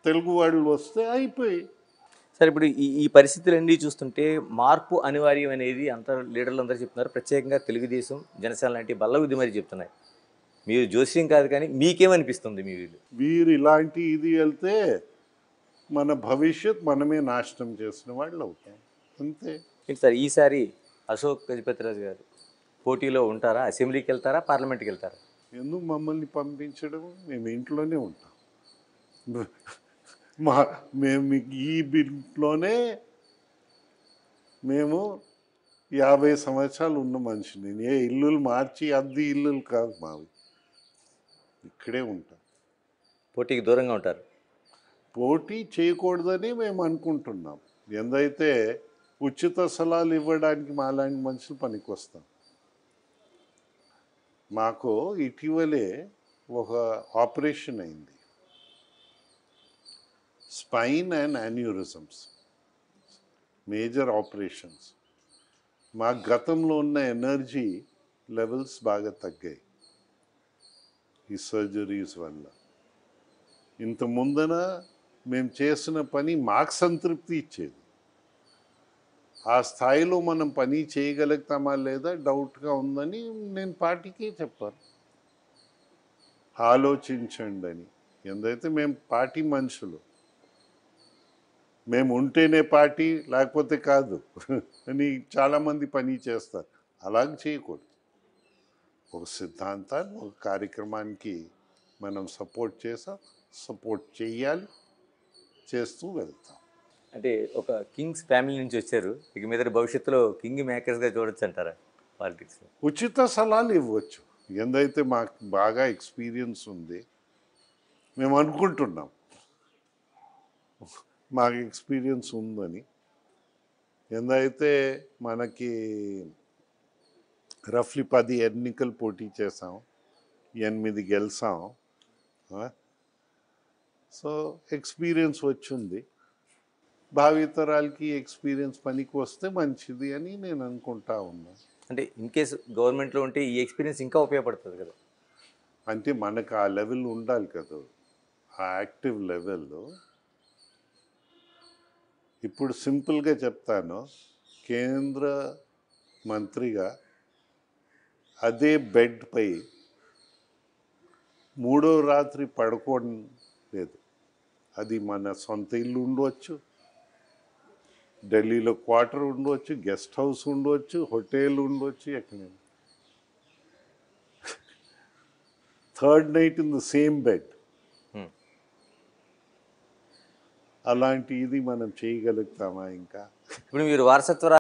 తెలుగు వాళ్ళు వస్తే అయిపోయి సరే ఇప్పుడు ఈ ఈ పరిస్థితులన్నీ చూస్తుంటే మార్పు అనివార్యం అనేది అందరు లీడర్లు అందరూ చెప్తున్నారు ప్రత్యేకంగా తెలుగుదేశం జనసేన లాంటి బల్ల ఇది మరి చెప్తున్నాయి మీరు జోస్యం కాదు కానీ మీకేమనిపిస్తుంది మీ వీళ్ళు వీరు ఇలాంటి ఇది వెళ్తే మన భవిష్యత్ మనమే నాశనం చేసిన వాళ్ళు అవుతాం అంతే ఏంటి సార్ ఈసారి అశోక్ గజపతిరాజు గారు పోటీలో ఉంటారా అసెంబ్లీకి వెళ్తారా పార్లమెంట్కి వెళ్తారా ఎందుకు మమ్మల్ని పంపించడం మేము ఇంట్లోనే ఉంటాం మా మేము ఈ బిల్లోనే మేము యాభై సంవత్సరాలు ఉన్న మనిషిని ఏ ఇల్లులు మార్చి అద్దె ఇల్లులు కాదు మావి ఇక్కడే ఉంటాం పోటీకి దూరంగా ఉంటారు పోటీ చేయకూడదని మేము అనుకుంటున్నాం ఎందైతే ఉచిత సలహాలు ఇవ్వడానికి మాలాంటి మనుషులు పనికి వస్తాం మాకు ఇటీవలే ఒక ఆపరేషన్ అయింది spine and aneurysms major operations మా గతంలో ఉన్న ఎనర్జీ లెవెల్స్ బాగా తగ్గాయి ఈ సర్జరీస్ వల్ల ఇంత ముందన మేము చేసిన పని మాకు సంతృప్తి ఇచ్చేది ఆ స్థాయిలో మనం పని చేయగలుగుతామా లేదా డౌట్గా ఉందని నేను పార్టీకి చెప్పాను ఆలోచించండి అని ఎందైతే మేము పార్టీ మనుషులు మేము ఉంటేనే పార్టీ లేకపోతే కాదు అని చాలామంది పని చేస్తారు అలాగ చేయకూడదు ఒక సిద్ధాంతాన్ని ఒక కార్యక్రమానికి మనం సపోర్ట్ చేసాం సపోర్ట్ చేయాలి చేస్తూ వెళ్తాం అంటే ఒక కింగ్స్ ఫ్యామిలీ నుంచి వచ్చారు ఇక మీద భవిష్యత్తులో కింగ్ మేకర్స్గా చూడొచ్చు అంటారా పాలిటిక్స్ ఉచిత సలహాలు ఇవ్వచ్చు ఎందైతే మాకు బాగా ఎక్స్పీరియన్స్ ఉంది మేము అనుకుంటున్నాం మాకు ఎక్స్పీరియన్స్ ఉందని ఎందైతే మనకి రఫ్లీ పది ఎన్నికలు పోటీ చేసాం ఎనిమిది గెలిసాం సో ఎక్స్పీరియన్స్ వచ్చింది భావితరాలకి ఎక్స్పీరియన్స్ పనికి వస్తే మంచిది అని నేను అనుకుంటా ఉన్నాను అంటే ఇన్ కేస్ గవర్నమెంట్లో ఉంటే ఈ ఎక్స్పీరియన్స్ ఇంకా ఉపయోగపడుతుంది కదా అంటే మనకు ఆ లెవెల్ ఉండాలి కదా ఆ యాక్టివ్ లెవెల్లో ఇప్పుడు సింపుల్గా చెప్తాను కేంద్ర మంత్రిగా అదే బెడ్పై మూడో రాత్రి పడుకోవడం లేదు అది మన సొంత ఇల్లు ఉండవచ్చు ఢిల్లీలో క్వార్టర్ ఉండవచ్చు గెస్ట్ హౌస్ ఉండవచ్చు హోటల్ ఉండవచ్చు ఎక్కడైనా third night in the same bed Hmm. అలాంటి ఇది మనం చేయగలుగుతామా ఇంకా ఇప్పుడు మీరు వారసత్వ